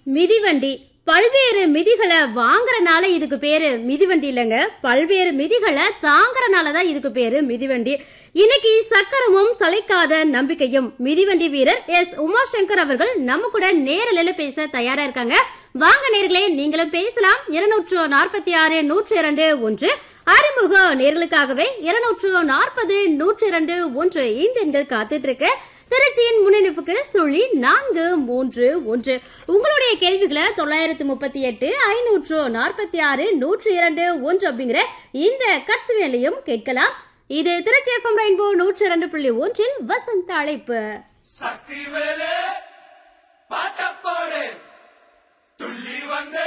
மிதிவண்டி பல்வேறு மிதிகளை வாங்குறனால இதுக்கு பேரு மிதிவண்டி இல்லைங்க பல்வேறு மிதிகளை தாங்கறனால தான் இதுக்கு பேரு மிதிவண்டி இன்னைக்கு சக்கரமும் சளைக்காத நம்பிக்கையும் மிதிவண்டி வீரர் எஸ் உமாசங்கர் அவர்கள் நம்ம கூட நேரலையில பேச தயாரா இருக்காங்க வாங்க நேர்களே நீங்களும் பேசலாம் இருநூற்று நாற்பத்தி ஆறு நூற்று இரண்டு ஒன்று அறிமுக நேர்களுக்காகவே இருநூற்று நாற்பது நூற்று இரண்டு ஒன்று இந்த எண்கள் காத்துட்டு இருக்கு திருச்சியின் முன்னெடுப்புக்கு சுழி நான்கு மூன்று ஒன்று உங்களுடைய கேள்விகளை தொள்ளாயிரத்து முப்பத்தி எட்டு ஐநூற்று நாற்பத்தி ஆறு நூற்று இரண்டு ஒன்று அப்படிங்கிற இந்த கட்சி வேலையும் கேட்கலாம் இது திருச்சி எஃப்எம் ரெயின்போ நூற்று இரண்டு புள்ளி ஒன்றில் வசந்த அழைப்பு சக்தி வேலு பாட்டப்போடு துள்ளி வந்த